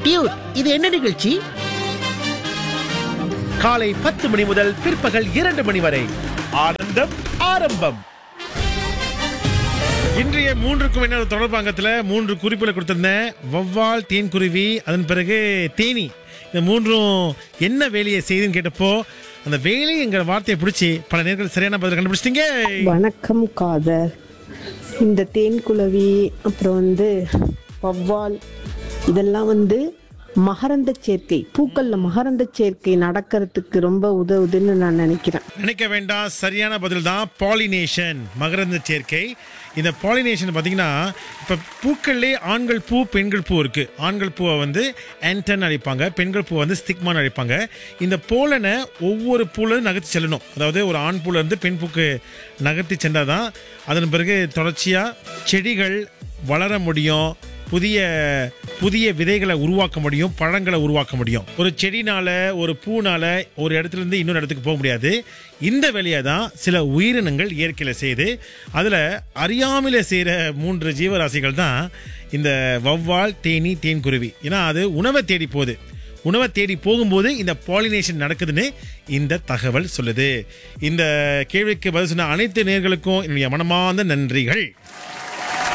Dude இது என்ன நிகழ்ச்சி காலை பத்து மணி முதல் பிற்பகல் இரண்டு மணி வரை ஆனந்தம் ஆரம்பம் இன்றைய மூன்றுக்கும் என்ன தொடர்பாங்கத்துல மூன்று குறிப்புகளை கொடுத்திருந்தேன் வவ்வால் தேன்குருவி அதன் பிறகு தேனி இந்த மூன்றும் என்ன வேலையை செய்யுதுன்னு கேட்டப்போ அந்த வேலைங்கிற வார்த்தையை பிடிச்சி பல நேர்கள் சரியான பதில் கண்டுபிடிச்சிட்டீங்க வணக்கம் காதர் இந்த தேன்குளவி அப்புறம் வந்து வவ்வால் இதெல்லாம் வந்து மகரந்த சேர்க்கை பூக்கள்ல மகரந்த சேர்க்கை நடக்கிறதுக்கு ரொம்ப உதவுதுன்னு நான் நினைக்கிறேன் நினைக்க வேண்டாம் சரியான பதில் தான் பாலினேஷன் மகரந்த சேர்க்கை இந்த பாலினேஷன் பார்த்தீங்கன்னா இப்போ பூக்கள்லே ஆண்கள் பூ பெண்கள் பூ இருக்கு ஆண்கள் பூவை வந்து ஆன்டன் அழைப்பாங்க பெண்கள் பூவை வந்து ஸ்டிக்மான் அழைப்பாங்க இந்த போலனை ஒவ்வொரு பூல நகர்த்தி செல்லணும் அதாவது ஒரு ஆண் பூல இருந்து பெண் பூக்கு நகர்த்தி சென்றாதான் அதன் பிறகு தொடர்ச்சியாக செடிகள் வளர முடியும் புதிய புதிய விதைகளை உருவாக்க முடியும் பழங்களை உருவாக்க முடியும் ஒரு செடினால ஒரு பூனால ஒரு இடத்துல இருந்து இன்னொரு இடத்துக்கு போக முடியாது இந்த வேலையை தான் சில உயிரினங்கள் இயற்கையில் செய்யுது அதில் அறியாமல செய்கிற மூன்று ஜீவராசிகள் தான் இந்த வவ்வால் தேனி தேன்குருவி ஏன்னா அது உணவை தேடி போகுது உணவை தேடி போகும்போது இந்த பாலினேஷன் நடக்குதுன்னு இந்த தகவல் சொல்லுது இந்த கேள்விக்கு பதில் சொன்ன அனைத்து நேர்களுக்கும் என்னுடைய மனமார்ந்த நன்றிகள்